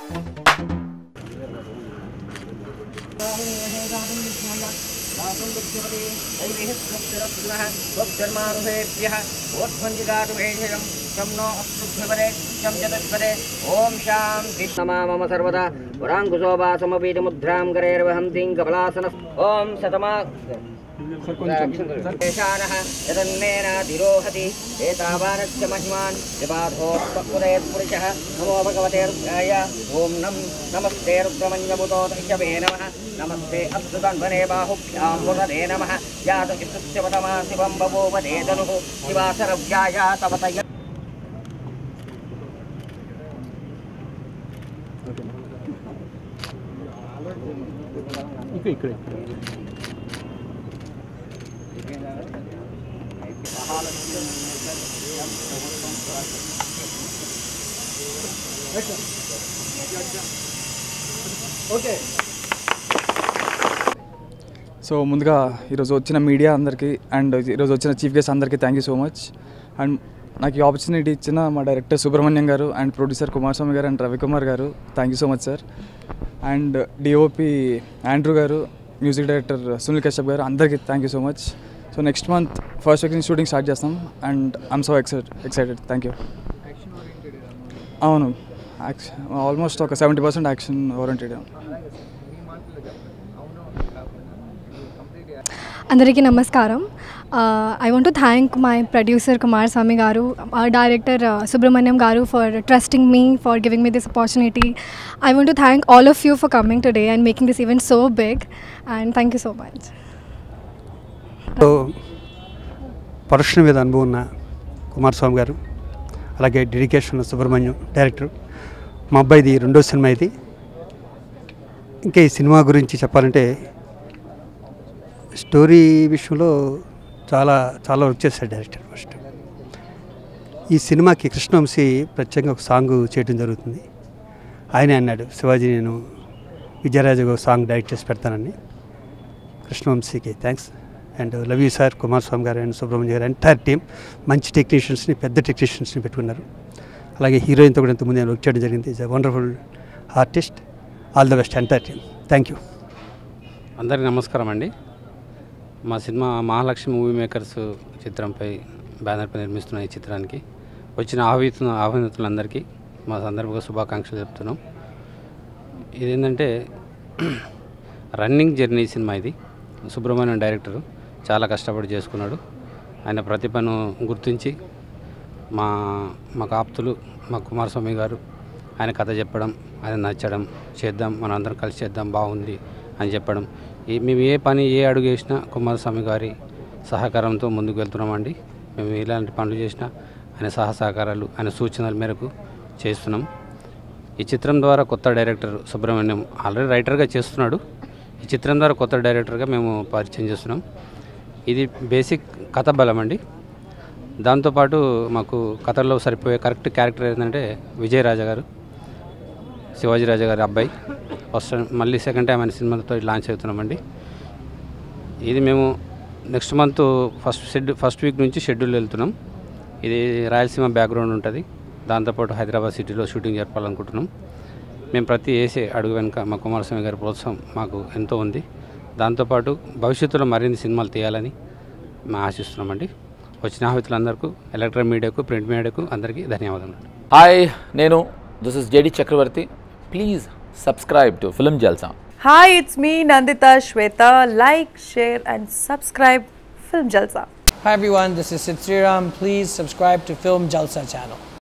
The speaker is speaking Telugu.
ఓం శాంతి మమ సర్వదా వరాంకుశోభాసమపీఠముద్రాం కరేర్వహంతిం కపలాసన ఓం శతమా యదన్నేనాతిరోహతి ఏతావానస్య మహిమాన్ విపాధోత్పత్పురేత్పురుషः నమో భగవతే రుద్రాయ ఓం నం నమస్తే రుద్రమన్యముతో దైశవే నమః నమస్తే అద్భుతన్వనే బాహుభ్యాం పురదే నమః యాత విశుత్యవతమా శివం బభూవదే ధనుః శివాసరవ్యాయ తవతయ సో ముందుగా ఈరోజు వచ్చిన మీడియా అందరికీ అండ్ ఈరోజు వచ్చిన చీఫ్ గెస్ట్ అందరికీ thank you so much and నాకు ఈ ఆపర్చునిటీ ఇచ్చిన మా డైరెక్టర్ సుబ్రహ్మణ్యం గారు అండ్ ప్రొడ్యూసర్ కుమారస్వామి గారు అండ్ రవికుమార్ గారు thank you so much sir and DOP Andrew గారు మ్యూజిక్ డైరెక్టర్ సునీల్ కశ్యప్ గారు అందరికీ thank you so much so next month first week నుంచి షూటింగ్ స్టార్ట్ చేస్తాం and I'm so excite excited thank you అవును యాక్షన్ ఆల్మోస్ట్ ఒక సెవెంటీ పర్సెంట్ యాక్షన్ ఓరియంటెడ్ అందరికీ నమస్కారం I want to thank my producer Kumar Swamy గారు డైరెక్టర్ సుబ్రహ్మణ్యం గారు for trusting me for giving me this opportunity I want to thank all of you for coming today and making this event so big and thank you so much so production మీద అనుభవం ఉన్న కుమారస్వామి గారు అలాగే డెడికేషన్ సుబ్రహ్మణ్యం డైరెక్టర్ మా అబ్బాయిది రెండో సినిమా ఇది ఇంకా ఈ సినిమా గురించి చెప్పాలంటే స్టోరీ విషయంలో చాలా చాలా వర్క్ చేశాడు డైరెక్టర్ ఫస్ట్ ఈ సినిమాకి కృష్ణవంశీ ప్రత్యేకంగా ఒక సాంగ్ చేయడం జరుగుతుంది ఆయనే అన్నాడు శివాజీ నేను విజయరాజు ఒక సాంగ్ డైరెక్ట్ చేసి పెడతానని కృష్ణవంశీకి thanks and love you sir Kumaraswamy గారు అండ్ సుబ్రహ్మణ్య గారు ఎంటైర్ టీం మంచి టెక్నీషియన్స్ని పెద్ద టెక్నీషియన్స్ని పెట్టుకున్నారు అలాగే హీరోయిన్తో కూడా ఇంతకుముందు నేను వర్క్ చేయడం జరిగింది is a wonderful artist all the best entire team thank you అందరికీ నమస్కారం అండి మా సినిమా మహాలక్ష్మి మూవీ మేకర్స్ చిత్రంపై బ్యానర్పై నిర్మిస్తున్న ఈ చిత్రానికి వచ్చిన ఆహ్వానితుల ఆహ్వానితులందరికీ మా సందర్భంగా శుభాకాంక్షలు చెప్తున్నాం ఇదేంటంటే రన్నింగ్ జర్నీ సినిమా ఇది సుబ్రహ్మణ్యం డైరెక్టరు చాలా కష్టపడి చేసుకున్నాడు ఆయన ప్రతిభను గుర్తించి మా మాకు ఆప్తులు మా కుమారస్వామి గారు ఆయన కథ చెప్పడం ఆయన నచ్చడం చేద్దాం మనందరం కలిసి చేద్దాం బాగుంది అని చెప్పడం ఈ మేము ఏ పని ఏ అడుగు వేసినా కుమారస్వామి గారి సహకారంతో ముందుకు వెళ్తున్నామండి మేము ఎలాంటి పనులు చేసినా ఆయన సహ సహకారాలు ఆయన సూచనల మేరకు చేస్తున్నాం ఈ చిత్రం ద్వారా కొత్త డైరెక్టర్ సుబ్రహ్మణ్యం ఆల్రెడీ రైటర్గా చేస్తున్నాడు ఈ చిత్రం ద్వారా కొత్త డైరెక్టర్గా మేము పరిచయం చేస్తున్నాం ఇది బేసిక్ కథ బలం అండి దాంతోపాటు మాకు కథల్లో సరిపోయే కరెక్ట్ క్యారెక్టర్ ఏంటంటే విజయరాజా గారు శివాజీ రాజా గారి అబ్బాయి ఫస్ట్ మళ్ళీ సెకండ్ టైం ఆయన సినిమాతో లాంచ్ అవుతున్నామండి ఇది మేము next month first schedule first week నుంచి షెడ్యూల్ వెళ్తున్నాం ఇది రాయలసీమ బ్యాక్గ్రౌండ్ ఉంటుంది దాంతోపాటు హైదరాబాద్ సిటీలో షూటింగ్ జరపాలనుకుంటున్నాం మేము ప్రతి వేసే అడుగు వెనుక మా కుమారస్వామి గారి ప్రోత్సాహం మాకు ఎంతో ఉంది దాంతోపాటు భవిష్యత్తులో మరిన్ని సినిమాలు తీయాలని మేము ఆశిస్తున్నామండి వచ్చిన ఆహ్వాతులందరికీ ఎలక్ట్రానిక్ మీడియాకు ప్రింట్ మీడియాకు అందరికీ ధన్యవాదాలు హాయ్ నేను this is JD Chakravarthy please subscribe to film Jalsa Hi, it's me Nandita Shweta. Like, share, and subscribe Film Jalsa. Hi everyone, this is Sid Sriram. Please subscribe to Film Jalsa channel.